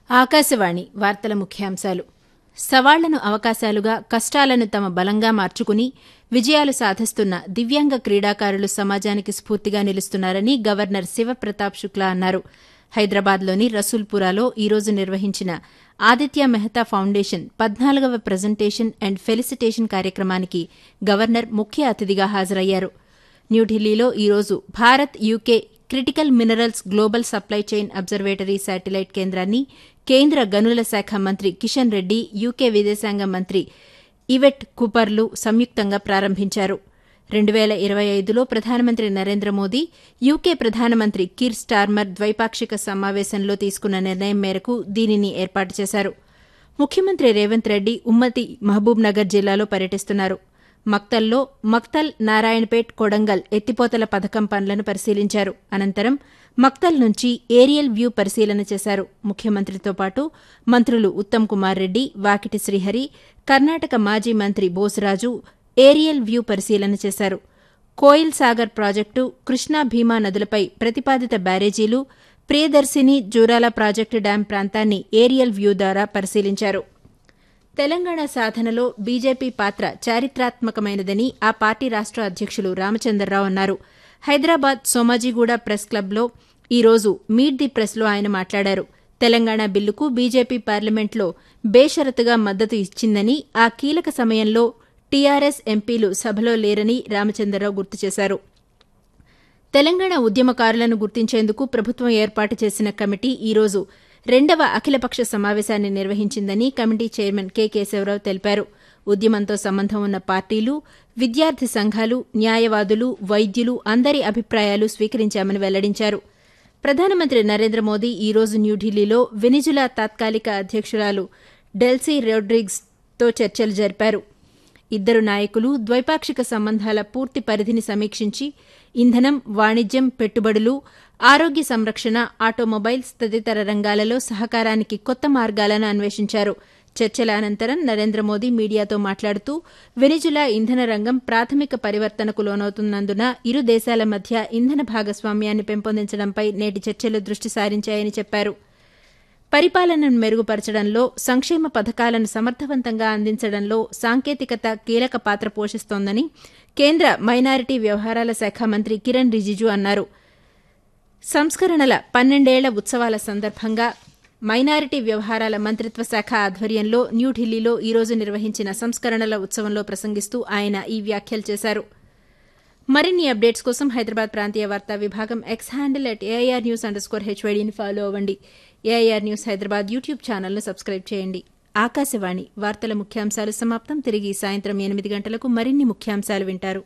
ఆకాశవాణి వార్తల ముఖ్యాంశాలు సవాళ్లను అవకాశాలుగా కష్టాలను తమ బలంగా మార్చుకుని విజయాలు సాధిస్తున్న దివ్యాంగ క్రీడాకారులు సమాజానికి స్ఫూర్తిగా నిలుస్తున్నారని గవర్నర్ శివప్రతాప్ శుక్లా అన్నారు హైదరాబాద్లోని రసూల్పురాలో ఈరోజు నిర్వహించిన ఆదిత్య మెహతా ఫౌండేషన్ పద్నాలుగవ ప్రజెంటేషన్ అండ్ ఫెలిసిటేషన్ కార్యక్రమానికి గవర్నర్ ముఖ్య అతిథిగా హాజరయ్యారు న్యూఢిల్లీలో ఈరోజు Bharat UK critical minerals global supply chain observatory satellite కేంద్రాన్ని కేంద్ర గనుల శాఖ మంత్రి కిషన్ రెడ్డి యూకే విదేశాంగ మంత్రి ఇవెట్ కూపర్లు సంయుక్తంగా ప్రారంభించారు రెండు వేల ఇరవై ఐదులో ప్రధానమంత్రి నరేంద్ర మోదీ యూకే ప్రధానమంత్రి కీర్ స్టార్మర్ ద్వైపాక్షిక సమావేశంలో తీసుకున్న నిర్ణయం మేరకు దీనిని ఏర్పాటు చేశారు ముఖ్యమంత్రి రేవంత్ రెడ్డి ఉమ్మతి మహబూబ్ నగర్ జిల్లాలో పర్యటిస్తున్నారు మక్తల్లో మక్తల్ నారాయణపేట్ కొడంగల్ ఎత్తిపోతల పథకం పనులను పరిశీలించారు అనంతరం మక్తల్ నుంచి ఏరియల్ వ్యూ పరిశీలన చేశారు ముఖ్యమంత్రితో పాటు మంత్రులు ఉత్తమ్ కుమార్ రెడ్డి వాకిటి శ్రీహరి కర్ణాటక మాజీ మంత్రి బోసరాజు ఏరియల్ వ్యూ పరిశీలన చేశారు కోయిల్ సాగర్ ప్రాజెక్టు కృష్ణా భీమా నదులపై ప్రతిపాదిత బ్యారేజీలు ప్రియదర్శిని జూరాల ప్రాజెక్టు డ్యాం ప్రాంతాన్ని ఏరియల్ వ్యూ ద్వారా పరిశీలించారు తెలంగాణ సాధనలో బీజేపీ పాత్ర చారిత్రాత్మకమైనదని ఆ పార్టీ రాష్ట అధ్యక్షులు రామచంద్రరావు అన్నారు హైదరాబాద్ సోమాజిగూడ ప్రెస్ క్లబ్లో ఈరోజు మీట్ ది ప్రెస్లో ఆయన మాట్లాడారు తెలంగాణ బిల్లుకు బీజేపీ పార్లమెంట్లో బేషరతుగా మద్దతు ఇచ్చిందని ఆ కీలక సమయంలో టీఆర్ఎస్ ఎంపీలు సభలో లేరని రామచంద్రరావు గుర్తు చేశారు తెలంగాణ ఉద్యమకారులను గుర్తించేందుకు ప్రభుత్వం ఏర్పాటు చేసిన కమిటీ ఈరోజు రెండవ అఖిలపక్ష సమావేశాన్ని నిర్వహించిందని కమిటీ చైర్మన్ కె కేశవరావు తెలిపారు ఉద్యమంతో సంబంధం ఉన్న పార్టీలు విద్యార్థి సంఘాలు న్యాయవాదులు వైద్యులు అందరి అభిప్రాయాలు స్వీకరించామని వెల్లడించారు ప్రధానమంత్రి నరేంద్ర మోదీ ఈరోజు న్యూఢిల్లీలో వెనిజులా తాత్కాలిక అధ్యక్షురాలు డెల్సీ రోడ్రిగ్స్తో చర్చలు జరిపారు ఇద్దరు నాయకులు ద్వైపాక్షిక సంబంధాల పూర్తి పరిధిని సమీక్షించి ఇంధనం వాణిజ్యం పెట్టుబడులు ఆరోగ్య సంరక్షణ ఆటోమొబైల్స్ తదితర రంగాలలో సహకారానికి కొత్త మార్గాలను అన్వేషించారు చర్చల అనంతరం నరేంద్ర మోదీ మీడియాతో మాట్లాడుతూ వెనిజులా ఇంధన రంగం ప్రాథమిక పరివర్తనకు లోనవుతున్నందున ఇరు దేశాల మధ్య ఇంధన భాగస్వామ్యాన్ని పెంపొందించడంపై నేటి చర్చలు దృష్టి సారించాయని చెప్పారు పరిపాలనను మెరుగుపరచడంలో సంక్షేమ పథకాలను సమర్థవంతంగా అందించడంలో సాంకేతికత కీలక పాత్ర పోషిస్తోందని కేంద్ర మైనారిటీ వ్యవహారాల శాఖ మంత్రి కిరణ్ రిజిజు అన్నారు సంస్కరణల పన్నెండేళ్ల ఉత్సవాల సందర్భంగా మైనారిటీ వ్యవహారాల మంత్రిత్వ శాఖ ఆధ్వర్యంలో న్యూఢిల్లీలో ఈరోజు నిర్వహించిన సంస్కరణల ఉత్సవంలో ప్రసంగిస్తూ ఆయన ఈ వ్యాఖ్యలు చేశారు మరిన్ని అప్డేట్స్ కోసం హైదరాబాద్ ప్రాంతీయ వార్తా విభాగం X handle at AIR news under score హెచ్వైడీని ఫాలో అవ్వండి ఏఐఆర్ న్యూస్ హైదరాబాద్ యూట్యూబ్ ఛానల్ను సబ్స్క్రైబ్ చేయండి ఆకాశవాణి వార్తల ముఖ్యాంశాలు సమాప్తం తిరిగి సాయంత్రం ఎనిమిది గంటలకు మరిన్ని ముఖ్యాంశాలు వింటారు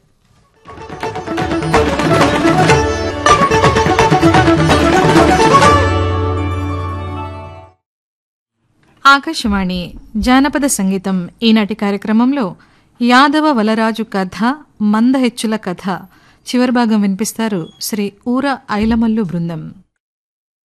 ఆకాశవాణి జానపద సంగీతం ఈనాటి కార్యక్రమంలో యాదవ వలరాజు కథ మందహెచ్చుల కథ చివరి భాగం వినిపిస్తారు శ్రీ ఊర ఐలమల్లు బృందం